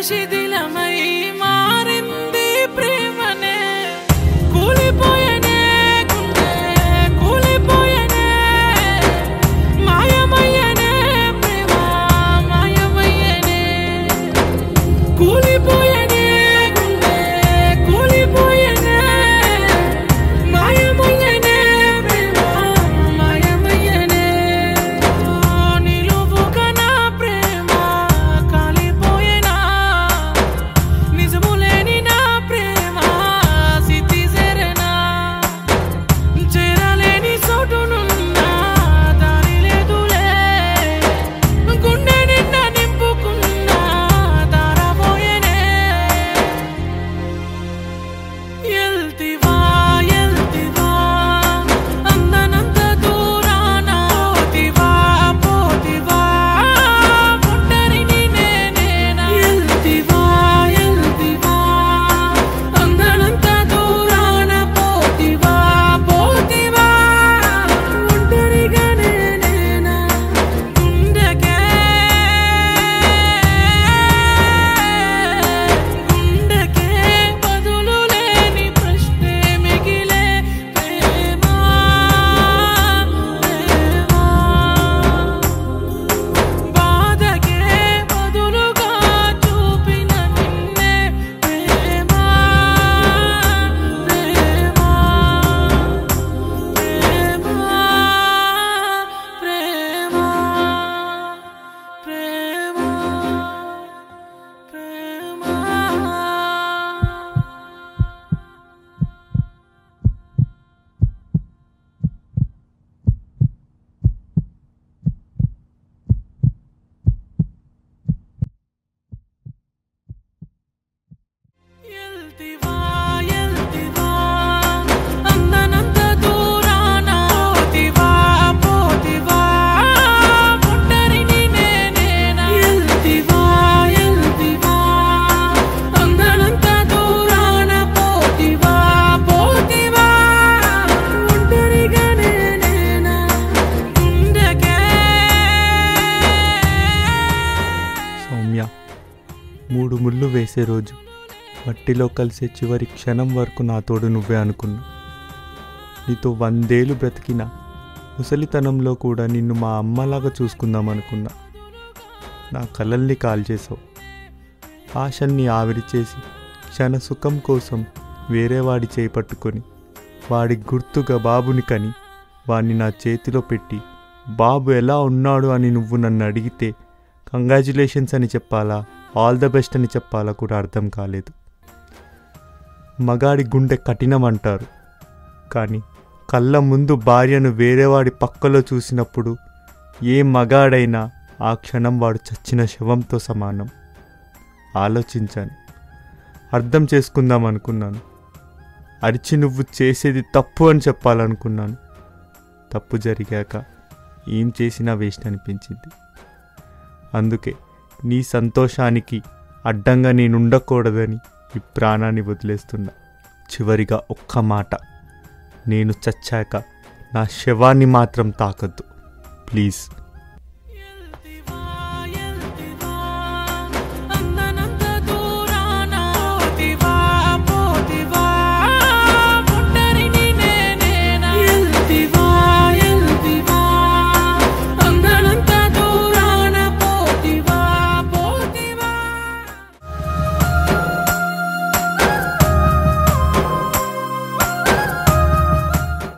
శిథిలమై మారింది ప్రేమనే కూలిపోయనే గుండె కూలిపోయనే మాయమయ్యనే ప్రేమ మాయమయ్యనే కూలిపోయనే గుండె కూలిపోయనే మాయమయ్యనే ప్రేమ మాయమయ్యనే నిలువుగా నా ప్రేమ కాలిపోయేనా నిజము లేని నా ప్రేమ సిద్ధి సెరెనా చేరలేని చోటునున్నా దారి లేదులే గుండె నిండా నింపుకున్నా దారబోయేనే ఎల్తివా ఎల్తివా అందనంత దూరాన పోతివా పోతివా ఒంటరిని నేనేనా ఎల్తివా ఎల్తివా అందనంత దూరాన పోతివా పోతివా ఒంటరిగా నేనేనా గుండెకే గుండెకే బదులు లేని ప్రశ్నే మిగిలే ప్రేమ ప్రేమ బాధకే బదులుగా చూపిన నిన్నే ప్రేమ ప్రేమ ప్రేమ ప్రేమ ప్రేమ ప్రేమ ఎల్తివా ఎల్తివా అందనంత దూరాన పోతివా పోతివా ఒంటరిని నేనేనా ఎల్తివా ఎల్తివా అందనంత దూరాన పోతివా పోతివా ఒంటరిగా నేనేనా గుండెకే సౌమ్య మూడు ముళ్ళు వేసే రోజు మట్టిలో కలిసే చివరి క్షణం వరకు నా తోడు నువ్వే అనుకున్నా నీతో వందేలు బ్రతికిన ముసలితనంలో కూడా నిన్ను మా అమ్మలాగా చూసుకుందాం అనుకున్నా నా కలల్ని కాల్చేసావు ఆశల్ని ఆవిరి చేసి క్షణ సుఖం కోసం వేరే వాడి చేయి పట్టుకొని వాడి గుర్తుగా బాబుని కని వాణ్ణి నా చేతిలో పెట్టి బాబు ఎలా ఉన్నాడు అని నువ్వు నన్ను అడిగితే కంగ్రాచులేషన్స్ అని చెప్పాలా ఆల్ ద బెస్ట్ అని చెప్పాలా కూడా అర్థం కాలేదు మగాడి గుండె కఠినం అంటారు కానీ కళ్ళ ముందు భార్యను వేరేవాడి పక్కలో చూసినప్పుడు ఏ మగాడైనా ఆ క్షణం వాడు చచ్చిన శవంతో సమానం ఆలోచించాను అర్థం చేసుకుందాం అనుకున్నాను అరిచి నువ్వు చేసేది తప్పు అని చెప్పాలనుకున్నాను తప్పు జరిగాక ఏం చేసినా వేస్ట్ అనిపించింది అందుకే నీ సంతోషానికి అడ్డంగా నేనుండకూడదని ఈ ప్రాణాన్ని వదిలేస్తున్నా చివరిగా ఒక్క మాట నేను చచ్చాక నా శవాన్ని మాత్రం తాకద్దు ప్లీజ్